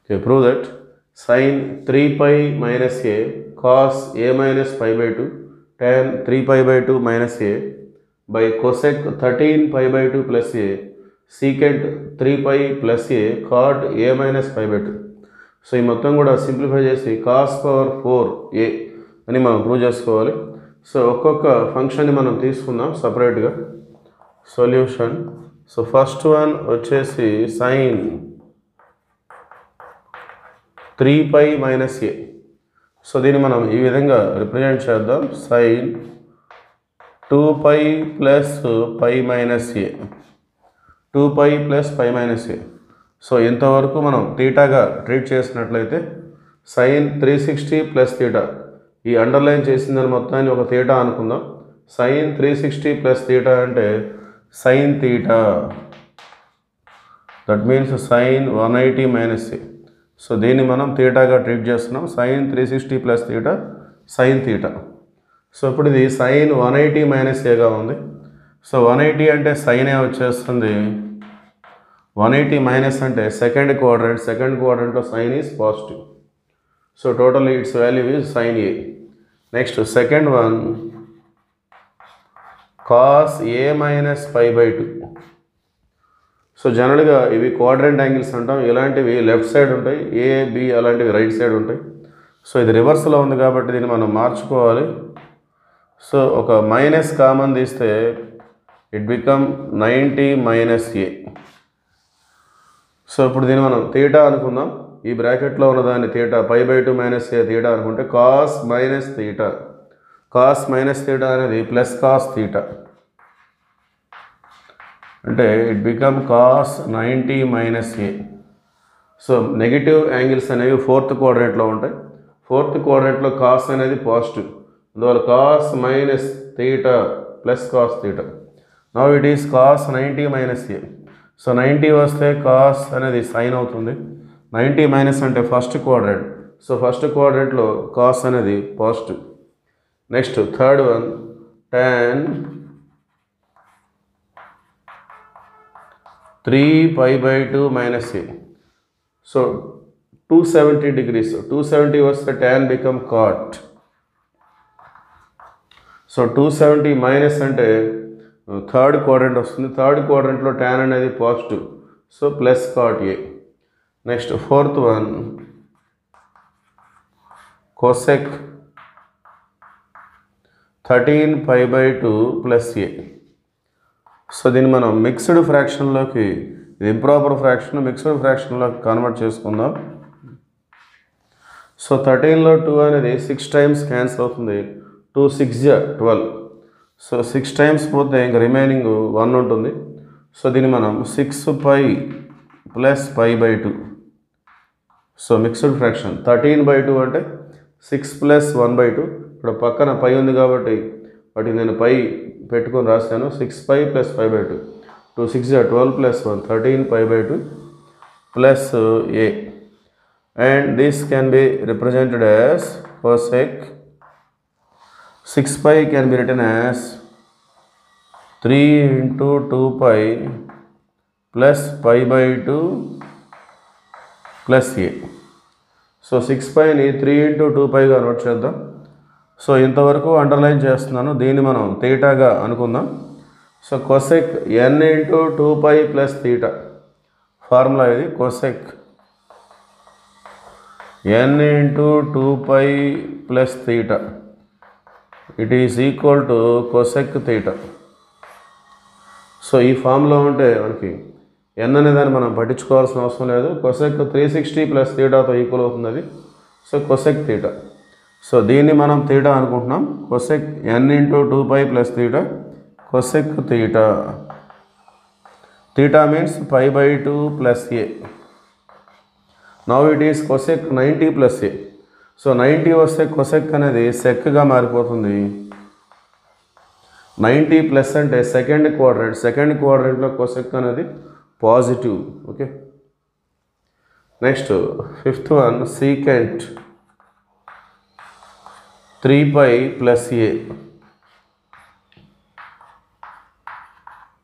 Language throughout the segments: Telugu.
Okay, prove that sin 3 pi minus a cos a minus pi by 2 tan 3 pi by 2 minus a by cosec 13 pi by 2 plus a secant 3 pi plus a cot a minus pi by 2 so ఈ మొత్తం కూడా సింప్లిఫై చేసి కాస్ పవర్ ఫోర్ ఏ అని మనం ప్రూవ్ చేసుకోవాలి సో ఒక్కొక్క ఫంక్షన్ని మనం తీసుకుందాం సపరేట్గా సొల్యూషన్ సో ఫస్ట్ వన్ వచ్చేసి sine three pi minus A so దీన్ని మనం ఈ విధంగా రిప్రజెంట్ చేద్దాం sine two pi plus pi minus A two pi plus pi minus A so ఇంతవరకు మనం తీటాగా ట్రీట్ చేసినట్లయితే sine three sixty plus theta ఈ అండర్లైన్ చేసిందని మొత్తాన్ని ఒక తీటా అనుకుందాం sine three sixty plus theta అంటే sine theta that means sine one eighty minus A so దీన్ని మనం తీటాగా ట్రీట్ చేస్తున్నాం sine three sixty plus theta sine theta so ఇప్పుడు ఇది సైన్ వన్ ఎయిటీ మైనస్ ఏగా ఉంది సో వన్ ఎయిటీ అంటే సైన్ ఏ వచ్చేస్తుంది వన్ ఎయిటీ మైనస్ అంటే సెకండ్ క్వాడ్రంట్ సెకండ్ క్వాడ్రంట్లో sine is positive so total its value is sine A next second one cos A minus five by two so జనరల్గా ఇవి క్వాడ్రెంట్ యాంగిల్స్ అంటాం ఇలాంటివి లెఫ్ట్ సైడ్ ఉంటాయి ఏ బి అలాంటివి రైట్ సైడ్ ఉంటాయి సో ఇది రివర్స్లో ఉంది కాబట్టి దీన్ని మనం మార్చుకోవాలి సో ఒక మైనస్ కామన్ తీస్తే it become ninety minus A so ఇప్పుడు దీన్ని మనం తీటా అనుకుందాం ఈ బ్రాకెట్లో ఉన్నదాన్ని theta pi by two minus A theta అనుకుంటే cos minus theta cos minus theta అనేది ప్లస్ కాస్ తీటా అంటే it become cos ninety minus A so negative angles అనేవి ఫోర్త్ క్వాడ్రెంట్లో ఉంటాయి ఫోర్త్ క్వాడ్రెంట్లో కాస్ అనేది పాజిటివ్ అందువల్ల cos minus theta plus cos theta now it is cos ninety minus A so ninety వస్తే కాస్ అనేది సైన్ అవుతుంది నైంటీ మైనస్ అంటే ఫస్ట్ క్వాడ్రెంట్ సో ఫస్ట్ క్వాడ్రెంట్లో కాస్ అనేది positive next third one ten three pi by two minus A so two seventy degrees two seventy వస్తే tan become cot so two seventy minus అంటే థర్డ్ క్వాడ్రెంట్ వస్తుంది థర్డ్ క్వాడ్రెంట్లో ట్యాన్ అనేది positive so plus cot A next fourth one cosec thirteen pi by two plus A so దీన్ని మనం మిక్స్డ్ ఫ్రాక్షన్లోకి ఇది ఇంప్రాపర్ ఫ్రాక్షన్ మిక్స్డ్ ఫ్రాక్షన్లోకి కన్వర్ట్ చేసుకుందాం సో థర్టీన్లో టూ అనేది సిక్స్ టైమ్స్ క్యాన్సిల్ అవుతుంది two six twelve so six times పోతే ఇంక రిమైనింగ్ వన్ ఉంటుంది సో దీన్ని మనం six pi plus pi by two so mixed fraction thirteen by two అంటే six plus one by two ఇక్కడ పక్కన పై ఉంది కాబట్టి వాటికి నేను పై పెట్టుకొని రాశాను six pi plus five by two two six twelve plus one thirteen pi by two plus A and this can be represented as cosec six pi can be written as three into two pi plus pi by two plus A so six పైని త్రీ ఇంటూ టూ పైగా నోట్ చేద్దాం సో ఇంతవరకు అండర్లైన్ చేస్తున్నాను దీన్ని మనం తీటాగా అనుకుందాం so cosec n into two pi plus theta formula ఇది cosec n into two pi plus theta it is equal to cosec theta so ఈ ఫామ్లో ఉంటే మనకి ఎన్ అనే దాన్ని మనం పట్టించుకోవాల్సిన అవసరం లేదు కొసెక్ త్రీ సిక్స్టీ ప్లస్ తీటాతో ఈక్వల్ అవుతుంది అది సో కొసెక్ తీటా సో దీన్ని మనం తీటా అనుకుంటున్నాం cosec n into two pi plus theta cosec theta theta means pi by two plus A now it is cosec ninety plus A so ninety వస్తే కొసెక్ అనేది సెక్గా మారిపోతుంది నైంటీ ప్లస్ అంటే సెకండ్ క్వాడ్రెంట్ సెకండ్ క్వాడ్రెంట్లో కొసెక్ అనేది positive okay next fifth one secant three pi plus A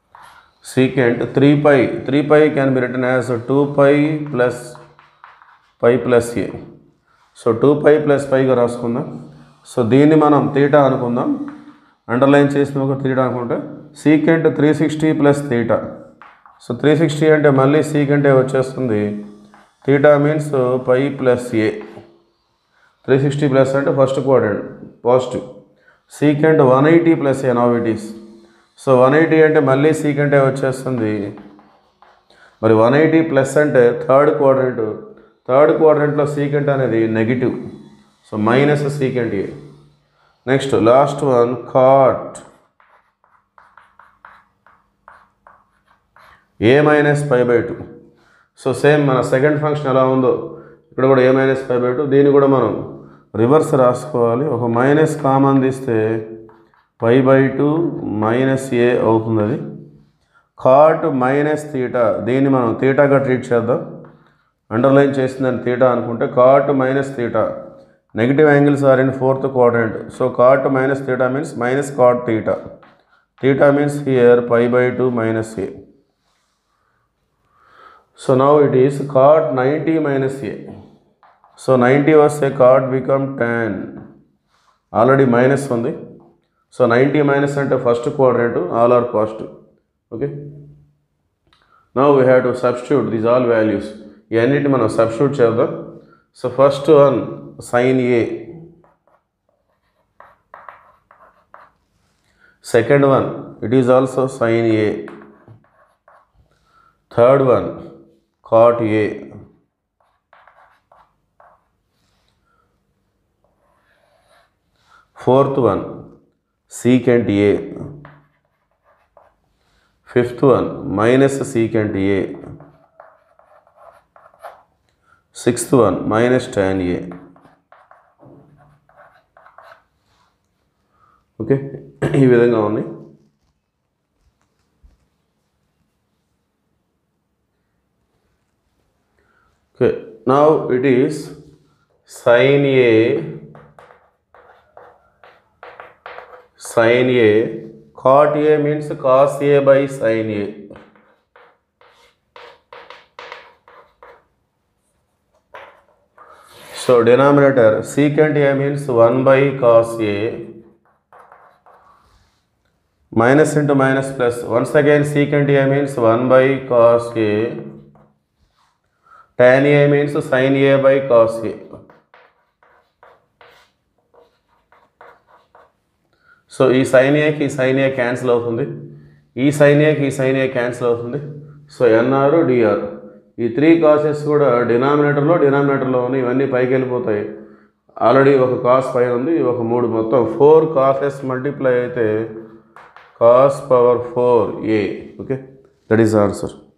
secant 3 pi 3 pi can be written as 2 pi plus pi plus A so two pi plus పైగా రాసుకుందాం సో దీన్ని మనం తీటా అనుకుందాం అండర్లైన్ చేసిన ఒక తీటా అనుకుంటే secant three sixty plus theta so three sixty అంటే మళ్ళీ సీకెంటే వచ్చేస్తుంది theta means pi plus A three sixty plus అంటే first quadrant positive secant one eighty plus A now it is so one eighty అంటే మళ్ళీ సీకెంటే వచ్చేస్తుంది మరి వన్ ఎయిటీ ప్లస్ అంటే థర్డ్ క్వాడ్రంట్ థర్డ్ క్వాడ్రంట్లో సీకెంట్ అనేది negative so minus secant A next last one cot A minus five by two so same మన సెకండ్ ఫంక్షన్ ఎలా ఉందో ఇక్కడ కూడా A minus five by two దీన్ని కూడా మనం రివర్స్ రాసుకోవాలి ఒక మైనస్ కామన్ తీస్తే pi by two minus A అవుతుంది అది కాట్ మైనస్ తీటా దీన్ని మనం తీటాగా ట్రీట్ చేద్దాం అండర్లైన్ చేసిందని తీటా అనుకుంటే cot minus theta negative angles are in fourth quadrant so cot minus theta means minus cot theta theta means here pi by two minus A so now it is cot ninety minus A so ninety వస్తే cot become tan already minus ఉంది సో నైంటీ మైనస్ అంటే first quadrant all are positive okay now we have to substitute these all values ఇవన్నిటి మనం సబ్స్టిట్యూట్ చేద్దాం so first one sine A second one it is also sine A third one cot A fourth one secant A fifth one minus secant A sixth one minus tan A okay ఈ విధంగా ఉంది okay now it is sine A sine A cot A means cos A by sine A so denominator secant A means one by cos A minus into minus plus once again secant a means 1 by cos a tan a means sin a by cos a so ఈ సైన్ ఏకి ఈ సైన్ ఏ క్యాన్సిల్ అవుతుంది ఈ సైన్ ఏకి ఈ సైన్ ఏ క్యాన్సిల్ అవుతుంది సో ఎన్ఆర్ డిఆర్ ఈ త్రీ కాసెస్ కూడా డినామినేటర్లో డినామినేటర్లో ఉన్నాయి ఇవన్నీ పైకి వెళ్ళిపోతాయి ఆల్రెడీ ఒక కాస్ పైన ఉంది ఒక మూడు మొత్తం ఫోర్ కాసెస్ మల్టిప్లై అయితే cos power 4 a okay that is the answer